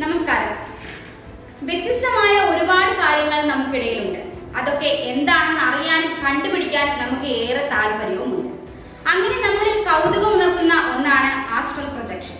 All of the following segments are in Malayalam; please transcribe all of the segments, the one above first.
നമസ്കാരം വ്യത്യസ്തമായ ഒരുപാട് കാര്യങ്ങൾ നമുക്കിടയിലുണ്ട് അതൊക്കെ എന്താണെന്ന് അറിയാനും കണ്ടുപിടിക്കാനും നമുക്ക് ഏറെ താല്പര്യവുമുണ്ട് അങ്ങനെ നമ്മളിൽ കൗതുകം ഉണർത്തുന്ന ഒന്നാണ് ആസ്ട്രൽ പ്രൊജക്ഷൻ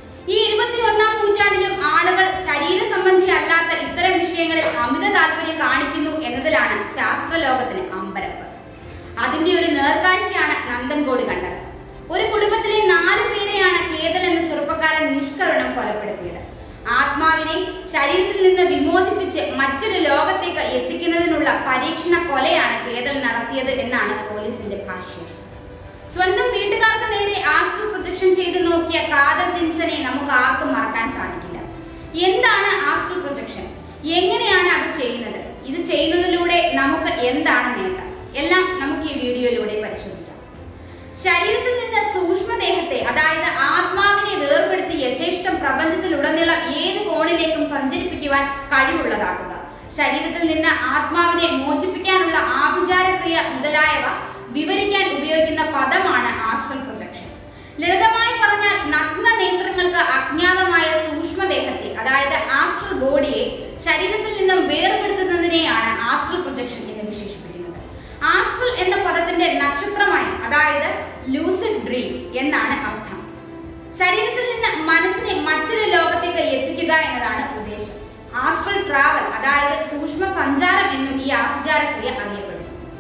ഈ ഇരുപത്തിയൊന്നാം നൂറ്റാണ്ടിലും ആളുകൾ ശരീര സംബന്ധി അല്ലാത്ത ഇത്തരം വിഷയങ്ങളിൽ അമിത താല്പര്യം കാണിക്കുന്നു എന്നതിലാണ് ശാസ്ത്രലോകത്തിന് അമ്പരപ്പ് അതിന്റെ ഒരു നേർക്കാഴ്ചയാണ് നന്ദൻകോട് കണ്ടത് ഒരു കുടുംബത്തിലെ നാലു പേരെയാണ് കേതൽ എന്ന ചെറുപ്പക്കാരൻ നിഷ്കരുണം കൊലപ്പെടുത്തിയത് ആത്മാവിനെ ശരീരത്തിൽ നിന്ന് വിമോചിപ്പിച്ച് മറ്റൊരു ലോകത്തേക്ക് എത്തിക്കുന്നതിനുള്ള പരീക്ഷണ കൊലയാണ് കേതൽ നടത്തിയത് എന്നാണ് പോലീസിന്റെ ഭാഷ്യം സ്വന്തം വീട്ടുകാർക്ക് നേരെ ആസ്ട്രൽ പ്രൊജക്ഷൻ ചെയ്തു നോക്കിയ കാദർ ജിൻസനെ നമുക്ക് ആർക്കും മറക്കാൻ സാധിക്കില്ല എന്താണ് ആസ്ട്രൽ പ്രൊജക്ഷൻ എങ്ങനെയാണ് അത് ചെയ്യുന്നത് ഇത് ചെയ്യുന്നതിലൂടെ നമുക്ക് എന്താണ് നേട്ടം എല്ലാം നമുക്ക് ഈ വീഡിയോയിലൂടെ പരിശോധിക്കാം ശരീരത്തിൽ നിന്ന് സൂക്ഷ്മദേഹത്തെ അതായത് ആത്മാവിനെ വേർപെടുത്തി യഥേഷ്ടം പ്രപഞ്ചത്തിലുടനീളം ഏത് കോണിലേക്കും സഞ്ചരിപ്പിക്കുവാൻ കഴിവുള്ളതാക്കുക ശരീരത്തിൽ നിന്ന് ആത്മാവിനെ മോചിപ്പിക്കാനുള്ള ആഭിചാരക്രിയ മുതലായവ വിവരിക്കാൻ ഉപയോഗിക്കുന്ന പദമാണ് ആസ്ട്രൽ പ്രൊജക്ഷൻ ലളിതമായി പറഞ്ഞാൽ നഗ്ന നേത്രങ്ങൾക്ക് അജ്ഞാതമായ സൂക്ഷ്മദേഹത്തെ അതായത് ആസ്ട്രൽ ബോഡിയെ ശരീരത്തിൽ നിന്നും വേർപെടുത്തുന്നതിനെയാണ് ആസ്ട്രൽ പ്രൊജക്ഷൻ എന്ന് വിശേഷിപ്പിക്കുന്നത് ആസ്ട്രൽ എന്ന പദത്തിന്റെ നക്ഷത്രമായി അതായത് ലൂസിഡ് ഡ്രീം എന്നാണ് അർത്ഥം ശരീരത്തിൽ നിന്ന് മനസ്സിനെ മറ്റൊരു ലോകത്തേക്ക് എത്തിക്കുക എന്നതാണ് ഉദ്ദേശം ആസ്ട്രൽ ട്രാവൽ അതായത് സൂക്ഷ്മ സഞ്ചാരം എന്നും ഈ ആഭിചാരക്രിയ അറിയപ്പെടുന്നു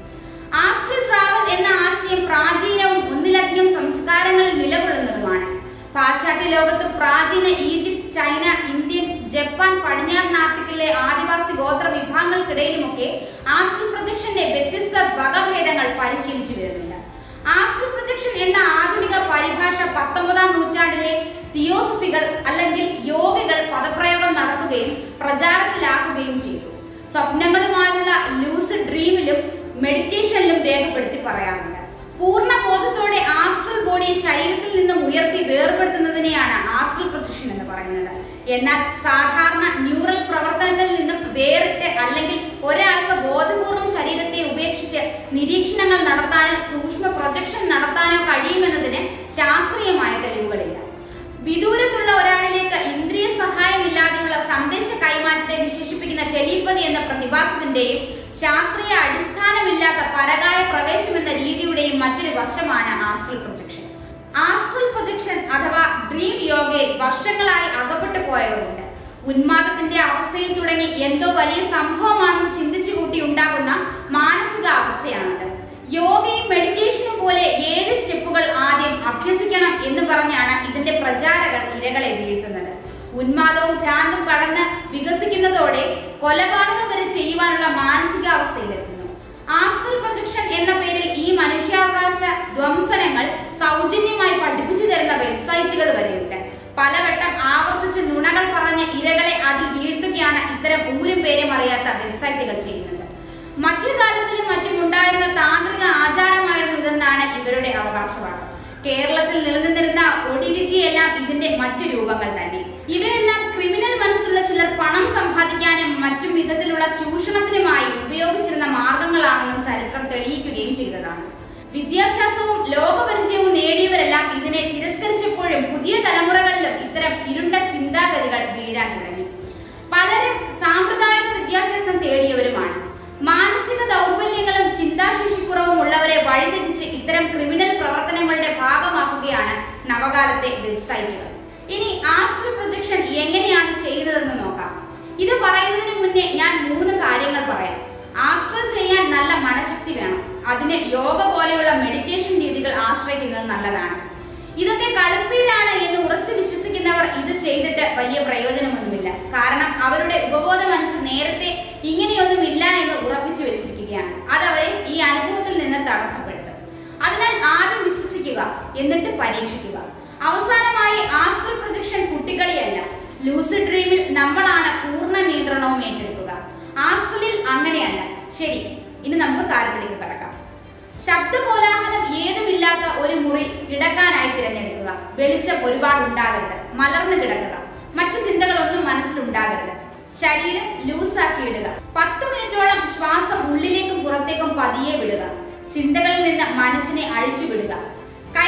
ആസ്ട്രൽ ട്രാവൽ എന്ന ആശയം പ്രാചീനവും ഒന്നിലധികം സംസ്കാരങ്ങളിൽ നിലകൊള്ളുന്നതുമാണ് പാശ്ചാത്യ ലോകത്ത് പ്രാചീന ഈജിപ്ത് ചൈന ഇന്ത്യൻ ജപ്പാൻ പടിഞ്ഞാറൻ ആഫ്രിക്കയിലെ ആദിവാസി ഗോത്ര വിഭാഗങ്ങൾക്കിടയിലുമൊക്കെ ആസ്ട്രൽ പ്രൊജക്ഷന്റെ വ്യത്യസ്ത വകഭേദങ്ങൾ പരിശീലിച്ചു വരുന്നുണ്ട് ആസ്ട്രൽ പ്രൊജക്ഷൻ എന്ന ആധുനിക പരിഭാഷ പത്തൊമ്പതാം നൂറ്റാണ്ടിലെ തിയോസഫികൾ അല്ലെങ്കിൽ യോഗികൾ പദപ്രയോഗം നടത്തുകയും പ്രചാരത്തിലാക്കുകയും ചെയ്തു സ്വപ്നങ്ങളുമായുള്ള ലൂസ് ഡ്രീമിലും മെഡിറ്റേഷനിലും രേഖപ്പെടുത്തി പറയാറുണ്ട് പൂർണ്ണ ബോധത്തോടെ ആസ്ട്രൽ ബോഡിയെ ശരീരത്തിൽ നിന്നും ഉയർത്തി വേർപെടുത്തുന്നതിനെയാണ് ആസ്ട്രൽ പ്രൊജക്ഷൻ എന്ന് പറയുന്നത് എന്നാൽ സാധാരണ ന്യൂറൽ പ്രവർത്തനത്തിൽ നിന്നും വേറിട്ട് അല്ലെങ്കിൽ ഒരാൾക്ക് ബോധപൂർവം ശരീരത്തെ ഉപേക്ഷിച്ച് നിരീക്ഷണങ്ങൾ നടത്താനോ സൂക്ഷ്മ പ്രൊജക്ഷൻ നടത്താനോ കഴിയുമെന്നതിന് ശാസ്ത്രീയമായ തെളിവുകളില്ല വിദൂരത്തുള്ള ഒരാളിലേക്ക് ഇന്ദ്രിയ സഹായമില്ലാതെയുള്ള സന്ദേശ കൈമാറ്റത്തെ വിശേഷിപ്പിക്കുന്ന ടെലിപ്പതി എന്ന പ്രതിഭാസത്തിന്റെയും ശാസ്ത്രീയ അടിസ്ഥാനമില്ലാത്ത പരകായ പ്രവേശം എന്ന രീതിയുടെയും മറ്റൊരു വശമാണ് ആസ്ട്രൽ പ്രൊജക്ഷൻ ആസ്ട്രൽ പ്രൊജക്ഷൻ അഥവാ ഡ്രീം യോഗയിൽ വർഷങ്ങളായി അകപ്പെട്ടു പോയവരുണ്ട് ഉന്മാദത്തിന്റെ അവസ്ഥയിൽ തുടങ്ങി എന്തോ വലിയ സംഭവമാണെന്ന് ചിന്തിച്ചു കൂട്ടി ഉണ്ടാകുന്ന മാനസിക അവസ്ഥയാണത് യോഗയും മെഡിറ്റേഷനും പോലെ ഏഴ് സ്റ്റെപ്പുകൾ ആദ്യം അഭ്യസിക്കണം എന്ന് പറഞ്ഞാണ് ഇതിന്റെ പ്രചാരകർ ഇരകളെ വീഴ്ത്തുന്നത് ഉന്മാദവും ഭ്രാന്തും കടന്ന് വികസിക്കുന്നതോടെ കൊലപാതകം വരെ ചെയ്യുവാനുള്ള മാനസികാവസ്ഥയിലെത്തുന്നു ആസ്ട്രൽ പ്രൊജക്ഷൻ എന്ന പേരിൽ ഈ മനുഷ്യാവകാശ ധ്വംസനങ്ങൾ സൗജന്യമായി പഠിപ്പിച്ചു തരുന്ന വെബ്സൈറ്റുകൾ വരെയുണ്ട് പലവട്ടം ആവർത്തിച്ച് നുണകൾ പറഞ്ഞ് ഇരകളെ അതിൽ വീഴ്ത്തുകയാണ് ഇത്തരം ഊരും പേരും അറിയാത്ത വെബ്സൈറ്റുകൾ ചെയ്യുന്നത് മധ്യകാലത്തിലും മറ്റും ഉണ്ടായിരുന്ന താന്ത്രിക ആചാരമായിരുന്നു ഇതെന്നാണ് ഇവരുടെ അവകാശവാദം കേരളത്തിൽ നിലനിന്നിരുന്ന ഒടിവിദ്യയെല്ലാം ഇതിന്റെ മറ്റു രൂപങ്ങൾ തന്നെ ഇവയെല്ലാം ക്രിമിനൽ മനസ്സുള്ള ചിലർ പണം സമ്പാദിക്കാനും മറ്റും വിധത്തിലുള്ള ചൂഷണത്തിനുമായി ഉപയോഗിച്ചിരുന്ന മാർഗങ്ങളാണെന്നും ചരിത്രം തെളിയിക്കുകയും ചെയ്തതാണ് വിദ്യാഭ്യാസവും ലോകപരിചയവും നേടിയവരെല്ലാം ഇതിനെ തിരസ്കരിച്ചപ്പോഴും പുതിയ തലമുറകളിലും ഇത്തരം ഇരുണ്ട ചിന്താഗതികൾ വീഴാൻ തുടങ്ങി പലരും സാമ്പ്രദായിക വിദ്യാഭ്യാസം തേടിയവരുമാണ് മാനസിക ദൗർബല്യങ്ങളും ചിന്താശേഷിക്കുറവും ഉള്ളവരെ വഴിതെറ്റിച്ച് ഇത്തരം ക്രിമിനൽ പ്രവർത്തനങ്ങളുടെ ഭാഗമാക്കുകയാണ് നവകാലത്തെ വെബ്സൈറ്റുകൾ ഇനി ആസ്ട്രൽ പ്രൊജക്ഷൻ എങ്ങനെയാണ് ചെയ്യുന്നതെന്ന് നോക്കാം ഇത് പറയുന്നതിന് മുന്നേ ഞാൻ മൂന്ന് കാര്യങ്ങൾ പറയാം ആസ്ട്രൽ ചെയ്യാൻ നല്ല മനഃശക്തി വേണം അതിന് യോഗ പോലെയുള്ള മെഡിറ്റേഷൻ രീതികൾ ആശ്രയിക്കുന്നത് നല്ലതാണ് ഇതൊക്കെ കളുപ്പീരാണ് എന്ന് ഉറച്ചു വിശ്വസിക്കുന്നവർ ഇത് ചെയ്തിട്ട് വലിയ പ്രയോജനമൊന്നുമില്ല കാരണം അവരുടെ ഉപബോധ മനസ്സ് നേരത്തെ ഇങ്ങനെയൊന്നും ഇല്ല എന്ന് ഉറപ്പിച്ചു വെച്ചിരിക്കുകയാണ് അത് അവരെ ഈ അനുഭവത്തിൽ നിന്ന് തടസ്സപ്പെടുത്തും അതിനാൽ ആദ്യം വിശ്വസിക്കുക എന്നിട്ട് പരീക്ഷിക്കുക അവസാനമായി ആസ്ട്രൽ പ്രൊജക്ഷൻ കുട്ടികളിയല്ല ലൂസിഡ് ഡ്രീമിൽ നമ്മളാണ് പൂർണ്ണ നിയന്ത്രണവും ഏറ്റെടുക്കുക ആസ്ട്രലിൽ അങ്ങനെയല്ല ശരി ഇനി നമുക്ക് കാര്യത്തിലേക്ക് കടക്കാം ശബ്ദകോലാഹലം ഏതുമില്ലാത്ത ഒരു മുറി കിടക്കാനായി തിരഞ്ഞെടുക്കുക വെളിച്ചം ഒരുപാട് ഉണ്ടാകരുത് മലർന്നു കിടക്കുക മറ്റു ചിന്തകളൊന്നും മനസ്സിലുണ്ടാകരുത് ശരീരം ലൂസാക്കി ഇടുക പത്ത് മിനിറ്റോളം ശ്വാസം ഉള്ളിലേക്കും പുറത്തേക്കും പതിയെ വിടുക ചിന്തകളിൽ നിന്ന് മനസ്സിനെ അഴിച്ചു വിടുക കൈകൾ രണ്ട്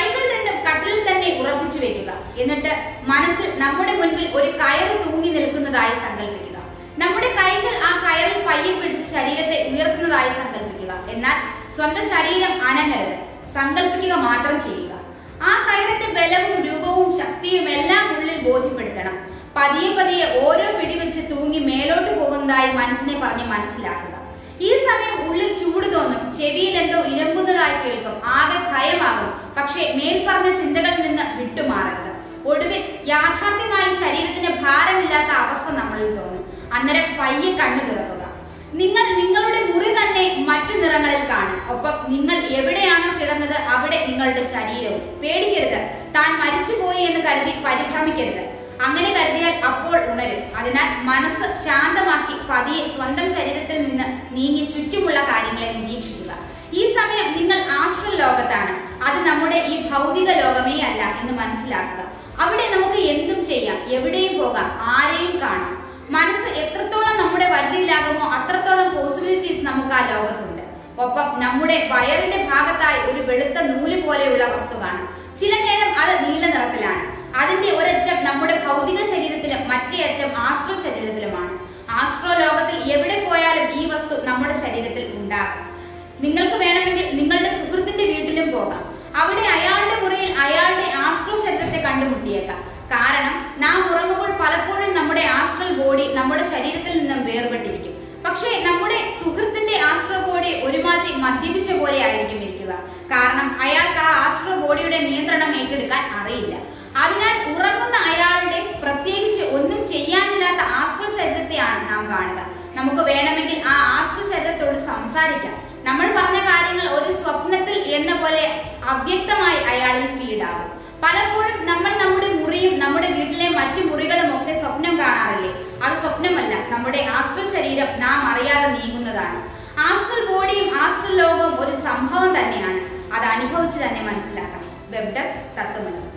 വീണ്ടും കട്ടിലിൽ തന്നെ ഉറപ്പിച്ചു വെക്കുക എന്നിട്ട് മനസ്സിൽ നമ്മുടെ മുൻപിൽ ഒരു കയറ് തൂങ്ങി നിൽക്കുന്നതായി സങ്കല്പിക്കുക നമ്മുടെ കൈകൾ ആ കയറിൽ പയ്യെ പിടിച്ച് ശരീരത്തെ ഉയർത്തുന്നതായി സങ്കല്പിക്കുക എന്നാൽ സ്വന്തം ശരീരം അനങ്ങരുത് സങ്കല്പിക്കുക മാത്രം ചെയ്യുക ആ കയറിന്റെ ബലവും രൂപവും ശക്തിയും എല്ലാം ഉള്ളിൽ ബോധ്യപ്പെടുത്തണം പതിയെ പതിയെ ഓരോ പിടിവെച്ച് തൂങ്ങി മേലോട്ട് പോകുന്നതായി മനസ്സിനെ പറഞ്ഞ് മനസ്സിലാക്കുക ഈ സമയം ഉള്ളിൽ ചൂട് തോന്നും ചെവിയിൽ എന്തോ ഇരമ്പുന്നതായി കേൾക്കും ആകെ ഭയമാകും പക്ഷേ മേൽപ്പറഞ്ഞ ചിന്തകളിൽ നിന്ന് വിട്ടുമാറരുത് ഒടുവിൽ യാഥാർത്ഥ്യമായി ശരീരത്തിന് ഭാരമില്ലാത്ത അവസ്ഥ നമ്മളിൽ തോന്നും അന്നേരം പയ്യെ കണ്ണു തുറക്കുക നിങ്ങൾ നിങ്ങളുടെ മുറി തന്നെ മറ്റു നിറങ്ങളിൽ കാണും ഒപ്പം നിങ്ങൾ എവിടെയാണോ കിടന്നത് അവിടെ നിങ്ങളുടെ ശരീരവും പേടിക്കരുത് താൻ മരിച്ചുപോയി എന്ന് കരുതി പരിഭ്രമിക്കരുത് അങ്ങനെ കരുതിയാൽ അപ്പോൾ ഉണരും അതിനാൽ മനസ്സ് ശാന്തമാക്കി പതിയെ സ്വന്തം ശരീരത്തിൽ നിന്ന് നീങ്ങി ചുറ്റുമുള്ള കാര്യങ്ങളെ നിരീക്ഷിക്കുക ഈ സമയം നിങ്ങൾ ആസ്ട്രൽ ലോകത്താണ് അത് നമ്മുടെ ഈ ഭൗതിക ലോകമേ അല്ല എന്ന് മനസ്സിലാക്കുക അവിടെ നമുക്ക് എന്തും ചെയ്യാം എവിടെയും പോകാം ആരെയും കാണാം മനസ്സ് എത്രത്തോളം നമ്മുടെ പരിധിയിലാകുമോ അത്രത്തോളം പോസിബിലിറ്റീസ് നമുക്ക് ആ ലോകത്തുണ്ട് ഒപ്പം നമ്മുടെ വയറിന്റെ ഭാഗത്തായി ഒരു വെളുത്ത നൂല് പോലെയുള്ള വസ്തു കാണാം ചില നേരം അത് നീല നിറത്തിലാണ് അതിന്റെ ഒരറ്റം നമ്മുടെ ഭൗതിക ശരീരത്തിലും മറ്റേ അറ്റം ആസ്ട്രോ ശരീരത്തിലുമാണ് ആസ്ട്രോ ലോകത്തിൽ എവിടെ പോയാലും ഈ വസ്തു നമ്മുടെ ശരീരത്തിൽ ഉണ്ടാകും നിങ്ങൾക്ക് വേണമെങ്കിൽ നിങ്ങളുടെ സുഹൃത്തിന്റെ വീട്ടിലും പോകാം അവിടെ അയാളുടെ മുറിയിൽ അയാളുടെ ആസ്ട്രോ ശരീരത്തെ കണ്ടുമുട്ടിയേക്കാം കാരണം നാം ഉറങ്ങുമ്പോൾ പലപ്പോഴും നമ്മുടെ ആസ്ട്രൽ ബോഡി നമ്മുടെ ശരീരത്തിൽ നിന്നും വേർപെട്ടിരിക്കും പക്ഷേ നമ്മുടെ സുഹൃത്തിന്റെ ആസ്ട്രോ ബോഡി ഒരുമാതിരി മദ്യപിച്ച പോലെ ആയിരിക്കും ഇരിക്കുക കാരണം അയാൾക്ക് ആ ആസ്ട്രോ ബോഡിയുടെ നിയന്ത്രണം ഏറ്റെടുക്കാൻ അറിയില്ല അതിനാൽ ഉറങ്ങുന്ന അയാളുടെ പ്രത്യേകിച്ച് ഒന്നും ചെയ്യാനില്ലാത്ത ആസ്ട്രോ ശരീരത്തെയാണ് നാം കാണുക നമുക്ക് വേണമെങ്കിൽ ആ ആസ്ട്രോ ശരീരത്തോട് സംസാരിക്കാം നമ്മൾ പറഞ്ഞ കാര്യങ്ങൾ ഒരു സ്വപ്നത്തിൽ എന്ന പോലെ അവ്യക്തമായി അയാളിൽ ഫീഡാകും പലപ്പോഴും നമ്മൾ നമ്മുടെ മുറിയും നമ്മുടെ വീട്ടിലെ മറ്റു മുറികളും ഒക്കെ സ്വപ്നം കാണാറില്ലേ അത് സ്വപ്നമല്ല നമ്മുടെ ആസ്ട്രൽ ശരീരം നാം അറിയാതെ നീങ്ങുന്നതാണ് ആസ്ട്രൽ ബോഡിയും ആസ്ട്രൽ ലോകവും ഒരു സംഭവം തന്നെയാണ് അത് അനുഭവിച്ച് തന്നെ മനസ്സിലാക്കാം വെബ് ഡെസ്ക് തത്വമല്ല